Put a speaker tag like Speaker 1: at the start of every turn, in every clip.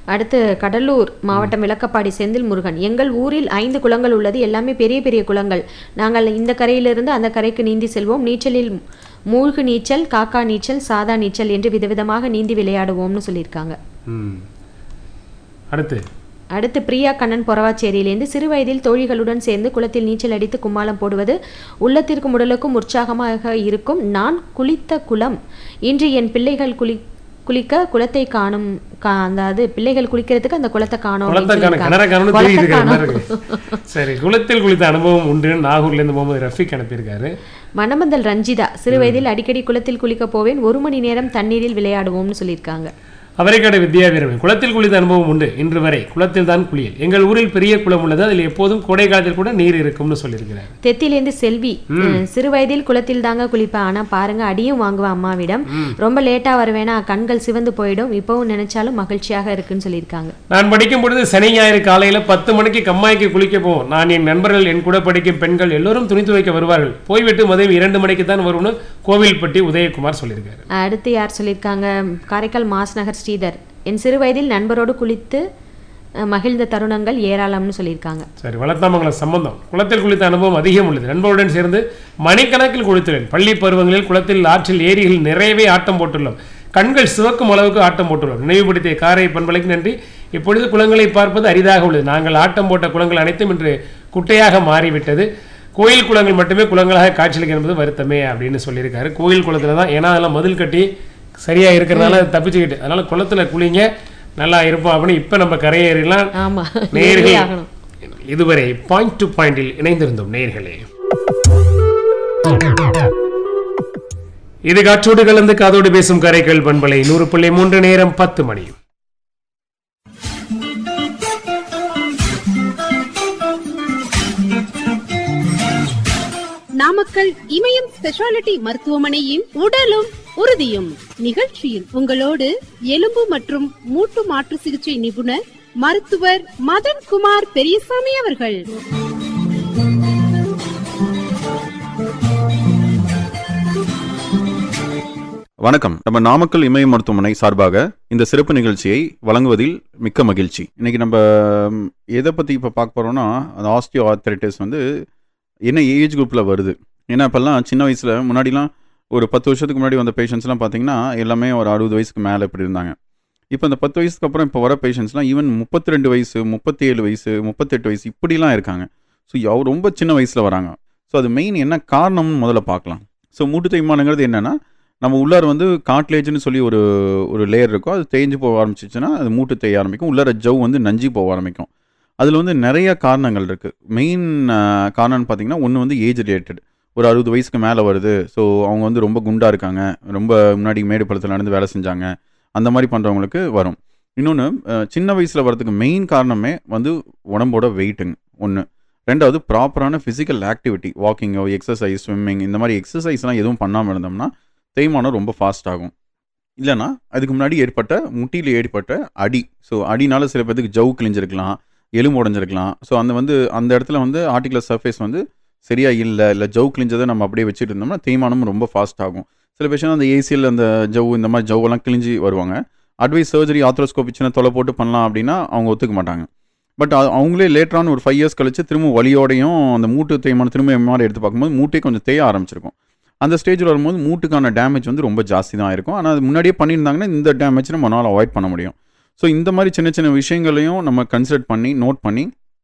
Speaker 1: அடுத்து கடலூர் மாவட்டம் விளக்கப்பாடி செந்தில் முருகன் எங்கள் ஊரில் ஐந்து குளங்கள் உள்ளது எல்லாமே பெரிய பெரிய குளங்கள் நாங்கள் இந்த கரையிலிருந்து அந்த கரைக்கு நீந்தி செல்வோம் நீச்சலில் மூழ்கு நீச்சல் காக்கா நீச்சல் சாதா நீச்சல் என்று விதவிதமாக நீந்தி விளையாடுவோம்னு சொல்லியிருக்காங்க
Speaker 2: ம் அடுத்து
Speaker 1: அடுத்து பிரியா கண்ணன் பொறவாச்சேரியிலேருந்து சிறு வயதில் தோழிகளுடன் சேர்ந்து குளத்தில் நீச்சல் அடித்து கும்மாளம் போடுவது உள்ளத்திற்கும் உடலுக்கும் உற்சாகமாக இருக்கும் நான் குளித்த குளம் இன்று என் பிள்ளைகள் குளி குளிக்க குளத்தை காணும் கா- அதாவது பிள்ளைகள் குளிக்கிறதுக்கு அந்த குளத்தை காணும் அப்படின்னு
Speaker 2: குளத்துக்கான
Speaker 1: சொல்லியிருக்காங்க.
Speaker 2: கிணற காரணம்
Speaker 1: குளத்தை
Speaker 2: தெரியுது
Speaker 1: காணோம்.
Speaker 2: மாதிரி இருக்கு சரி குளத்தில் குளித்த அனுபவம் உண்டு நாகூர்ல இருந்து முகமது ரஃபிக் அனுப்பியிருக்காரு
Speaker 1: மணமந்தல் ரஞ்சிதா சிறு வயதில் அடிக்கடி குளத்தில் குளிக்க போவேன் ஒரு மணி நேரம் தண்ணீரில் விளையாடுவோம்னு சொல்லியிருக்காங்க
Speaker 2: அவரைக்காடு வித்யா வீரன் குளத்தில் குளித்த அனுபவம் உண்டு இன்று வரை குளத்தில் தான் குளியல் எங்கள் ஊரில் பெரிய குளம் உள்ளது அதில் எப்போதும் கோடை காலத்தில் கூட நீர் இருக்கும்னு சொல்லியிருக்கிறார்
Speaker 1: தெத்திலேருந்து செல்வி அஹ், சிறு வயதில் குளத்தில் தாங்க குளிப்பேன் ஆனா பாருங்க அடியும் வாங்குவேன் அம்மாவிடம் ரொம்ப லேட்டா வருவேனா கண்கள் சிவந்து போயிடும் இப்பவும் நினைச்சாலும் மகிழ்ச்சியாக இருக்குன்னு சொல்லியிருக்காங்க
Speaker 2: நான் படிக்கும் பொழுது சனி ஞாயிறு காலையில பத்து மணிக்கு கம்மாய்க்கு குளிக்க போவோம் நான் என் நண்பர்கள் என் கூட படிக்கும் பெண்கள் எல்லோரும் துணி துவைக்க வருவார்கள் போய்விட்டு மதியம் இரண்டு மணிக்கு தான் வரும்னு கோவில்பட்டி உதயகுமார் சொல்லியிருக்காரு
Speaker 1: அடுத்து யார் சொல்லியிருக்காங்க காரைக்கால் மாஸ்நகர் ஸ்ரீதர் என் சிறு வயதில் நண்பரோடு குளித்து அஹ், மகிழ்ந்த தருணங்கள் ஏராளம்னு சொல்லியிருக்காங்க
Speaker 2: சரி வளர்த்தாமங்கலம் சம்பந்தம் குளத்தில் குளித்த அனுபவம் அதிகம் உள்ளது நண்பருடன் சேர்ந்து மணிக்கணக்கில் குளித்துள்ளேன் பள்ளி பருவங்களில் குளத்தில் ஆற்றில் ஏரிகளில் நிறையவே ஆட்டம் போட்டுள்ளோம் கண்கள் சிவக்கும் அளவுக்கு ஆட்டம் போட்டுள்ளோம் நினைவுபடுத்திய காரை பண்பலைக்கு நன்றி இப்பொழுது குளங்களை பார்ப்பது அரிதாக உள்ளது நாங்கள் ஆட்டம் போட்ட குளங்கள் அனைத்தும் இன்று குட்டையாக மாறிவிட்டது கோயில் குளங்கள் மட்டுமே குளங்களாக காட்சியளிக்க என்பது வருத்தமே அப்படின்னு சொல்லியிருக்காரு கோயில் குளத்துல தான் ஏன்னா அதெல்லாம் மதில் கட்டி சரியா இருக்கிறதுனால தப்பிச்சுக்கிட்டு அதனால குளத்துல குளிங்க நல்லா இருப்போம் அப்படின்னு இப்ப நம்ம கரையேறலாம்
Speaker 1: ஆமா
Speaker 2: நேயர்களே
Speaker 1: ஏறியே ஆகணும்
Speaker 2: இதுவரை பாயிண்ட் டு பாயிண்டில் இணைந்திருந்தோம் நேயர்களே இது காற்றோடு கலந்து காதோடு பேசும் கரைகள் பண்பலை நூறு புள்ளி மூன்று நேரம் பத்து மணி
Speaker 3: நாமக்கல் இமயம் ஸ்பெஷாலிட்டி மருத்துவமனையின் உடலும் உறுதியும் நிகழ்ச்சியில் உங்களோடு எலும்பு மற்றும் மூட்டு மாற்று சிகிச்சை நிபுணர் மருத்துவர் மதன் குமார் பெரியசாமி அவர்கள்
Speaker 4: வணக்கம் நம்ம நாமக்கல் இமய மருத்துவமனை சார்பாக இந்த சிறப்பு நிகழ்ச்சியை வழங்குவதில் மிக்க மகிழ்ச்சி இன்னைக்கு நம்ம ம், எதை பற்றி இப்போ பார்க்க போகிறோம்னா அந்த ஆஸ்டியோ ஆர்த்தரைட்டிஸ் வந்து என்ன ஏஜ் குரூப்பில் வருது ஏன்னா இப்போல்லாம் சின்ன வயசில் முன்னாடிலாம் ஒரு பத்து வருஷத்துக்கு முன்னாடி வந்த பேஷண்ட்ஸ்லாம் பார்த்தீங்கன்னா எல்லாமே ஒரு அறுபது வயசுக்கு மேலே இப்படி இருந்தாங்க இப்போ இந்த பத்து வயசுக்கு அப்புறம் இப்போ வர பேஷண்ட்ஸ்லாம் ஈவன் முப்பத்தி ரெண்டு வயசு முப்பத்தி ஏழு வயசு முப்பத்தெட்டு வயசு இப்படிலாம் இருக்காங்க ஸோ அவ ரொம்ப சின்ன வயசில் வராங்க ஸோ அது மெயின் என்ன காரணம்னு முதல்ல பார்க்கலாம் ஸோ மூட்டு தேய்மானங்கிறது என்னென்னா நம்ம உள்ளார வந்து காட்லேஜ்னு சொல்லி ஒரு ஒரு லேயர் இருக்கும் அது தேஞ்சு போக ஆரம்பிச்சிச்சுன்னா அது மூட்டு தேய ஆரம்பிக்கும் உள்ளார ஜவ் வந்து நஞ்சி போக ஆரம்பிக்கும் அதில் வந்து நிறைய காரணங்கள் இருக்குது மெயின் காரணம்னு பார்த்தீங்கன்னா ஒன்று வந்து ஏஜ் ரிலேட்டட் ஒரு அறுபது வயசுக்கு மேலே வருது ஸோ அவங்க வந்து ரொம்ப குண்டாக இருக்காங்க ரொம்ப முன்னாடி மேடு பள்ளத்தில் நடந்து வேலை செஞ்சாங்க அந்த மாதிரி பண்ணுறவங்களுக்கு வரும் இன்னொன்று சின்ன வயசில் வரதுக்கு மெயின் காரணமே வந்து உடம்போட வெயிட்டுங்க ஒன்று ரெண்டாவது ப்ராப்பரான ஃபிசிக்கல் ஆக்டிவிட்டி வாக்கிங்கோ எக்ஸசைஸ் ஸ்விம்மிங் இந்த மாதிரி எக்ஸசைஸ்லாம் எதுவும் பண்ணாமல் இருந்தோம்னா தேய்மானம் ரொம்ப ஃபாஸ்ட் ஆகும் இல்லைனா அதுக்கு முன்னாடி ஏற்பட்ட முட்டியில் ஏற்பட்ட அடி ஸோ அடினால சில பேருக்கு ஜவ் கிழிஞ்சிருக்கலாம் எலும்பு உடஞ்சிருக்கலாம் ஸோ அந்த வந்து அந்த இடத்துல வந்து ஆர்டிகுலர் சர்ஃபேஸ் வந்து சரியா இல்லை இல்லை ஜவ் கிழிஞ்சதை நம்ம அப்படியே வச்சுட்டு இருந்தோம்னா தேய்மானமும் ரொம்ப ஃபாஸ்ட் ஆகும் சில பேஷண்ட் அந்த ஏசியில் அந்த ஜவ் இந்த மாதிரி ஜவ்வெல்லாம் கிழிஞ்சு வருவாங்க அட்வைஸ் சர்ஜரி ஆத்ரோஸ்கோபி சின்ன தொலை போட்டு பண்ணலாம் அப்படின்னா அவங்க ஒத்துக்க மாட்டாங்க பட் அவங்களே லேட்டரான ஒரு ஃபைவ் இயர்ஸ் கழிச்சு திரும்ப வலியோடையும் அந்த மூட்டு தேய்மானம் திரும்ப எம்ஆர் எடுத்து பார்க்கும்போது மூட்டே கொஞ்சம் தேய ஆரம்பிச்சிருக்கும் அந்த ஸ்டேஜில் வரும்போது மூட்டுக்கான டேமேஜ் வந்து ரொம்ப ஜாஸ்தி தான் இருக்கும் ஆனால் அது முன்னாடியே பண்ணியிருந்தாங்கன்னா இந்த டேமேஜ் நம்மளால் அவாய்ட் பண்ண முடியும் ஸோ இந்த மாதிரி சின்ன சின்ன விஷயங்களையும் நம்ம கன்சிடர் பண்ணி நோட் பண்ணி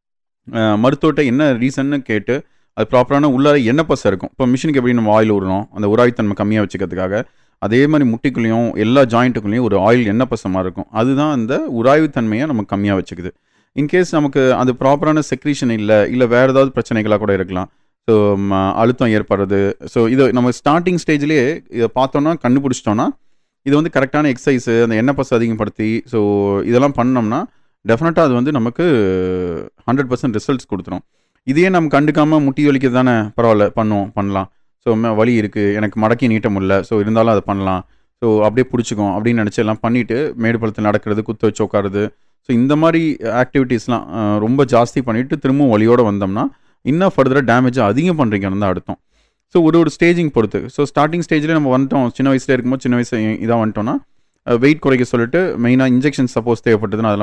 Speaker 4: அஹ், மருத்துவர்கிட்ட என்ன ரீசன்னு கேட்டு அது ப்ராப்பரான உள்ளார என்ன பசை இருக்கும் இப்போ மிஷினுக்கு எப்படி நம்ம ஆயில் விடுறோம் அந்த உராய்த்தன்மை கம்மியாக வச்சுக்கிறதுக்காக அதே மாதிரி முட்டிக்குள்ளேயும் எல்லா ஜாயிண்ட்டுக்குள்ளேயும் ஒரு ஆயில் எண்ணெய் பசை மாதிரி இருக்கும் அதுதான் அந்த உராய்வுத்தன்மையை நமக்கு கம்மியாக வச்சுக்குது இன்கேஸ் நமக்கு அது ப்ராப்பரான செக்ரீஷன் இல்லை இல்லை வேறு ஏதாவது பிரச்சனைகளாக கூட இருக்கலாம் ஸோ அழுத்தம் ஏற்படுறது ஸோ இது நம்ம ஸ்டார்டிங் ஸ்டேஜ்லேயே இதை பார்த்தோன்னா கண்டுபிடிச்சிட்டோன்னா இது வந்து கரெக்டான எக்ஸசைஸு அந்த எண்ணெய் பசை அதிகப்படுத்தி ஸோ இதெல்லாம் பண்ணோம்னா டெஃபினட்டாக அது வந்து நமக்கு ஹண்ட்ரட் பர்சன்ட் ரிசல்ட்ஸ் கொடுத்துரும் இதையே நம்ம கண்டுக்காமல் முட்டி வலிக்கிறது தானே பரவாயில்ல பண்ணுவோம் பண்ணலாம் ஸோ வலி இருக்குது எனக்கு மடக்கி நீட்ட முடியல ஸோ இருந்தாலும் அதை பண்ணலாம் ஸோ அப்படியே பிடிச்சிக்கும் அப்படின்னு நினச்சி எல்லாம் பண்ணிவிட்டு மேடு பள்ளத்தில் நடக்கிறது குத்து வச்சு உட்காருது ஸோ இந்த மாதிரி ஆக்டிவிட்டீஸ்லாம் அஹ், ரொம்ப ஜாஸ்தி பண்ணிவிட்டு திரும்பவும் வலியோடு வந்தோம்னா இன்னும் ஃபர்தராக டேமேஜ் அதிகம் பண்ணுறீங்கன்னு தான் அர்த்தம் ஸோ ஒரு ஒரு ஸ்டேஜிங் பொறுத்து ஸோ ஸ்டார்டிங் ஸ்டேஜ்லேயே நம்ம வந்துட்டோம் சின்ன வயசுல இருக்கும்போது சின்ன வயசு இதாக வந்துட்டோம்னா வெயிட் குறைக்க சொல்லிட்டு மெயினாக இன்ஜெக்ஷன் சப்போஸ் தேவைப்பட்டதுன்னா அதெல்லாம்